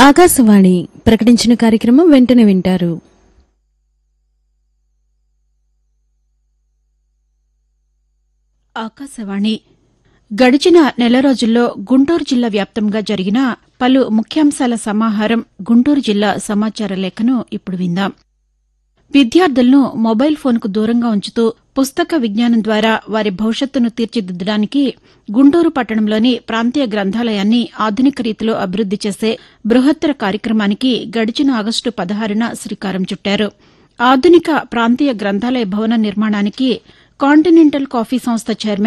ఆకాశవాణి ప్రకటించిన కార్యక్రమం వెంటనే వింటారు ఆకాశవాణి గడిచిన నెల రోజుల్లో గుంటూరు జిల్లా వ్యాప్తంగా జరిగిన పలు ముఖ్యాంశాల సమాహారం గుంటూరు జిల్లా సమాచార లేఖను ఇప్పుడు విందాం విద్యార్థులను మొబైల్ ఫోన్కు దూరంగా ఉంచుతూ పుస్తక విజ్ఞానం ద్వారా వారి భవిష్యత్తును తీర్చిదిద్దడానికి గుంటూరు పట్టణంలోని ప్రాంతీయ గ్రంథాలయాన్ని ఆధునిక రీతిలో అభివృద్ది చేసే బృహత్తర కార్యక్రమానికి గడిచిన ఆగస్టు పదహారున శ్రీకారం చుట్టారు ఆధునిక ప్రాంతీయ గ్రంథాలయ భవన నిర్మాణానికి కాంటినెంటల్ కాఫీ సంస్థ చైర్మన్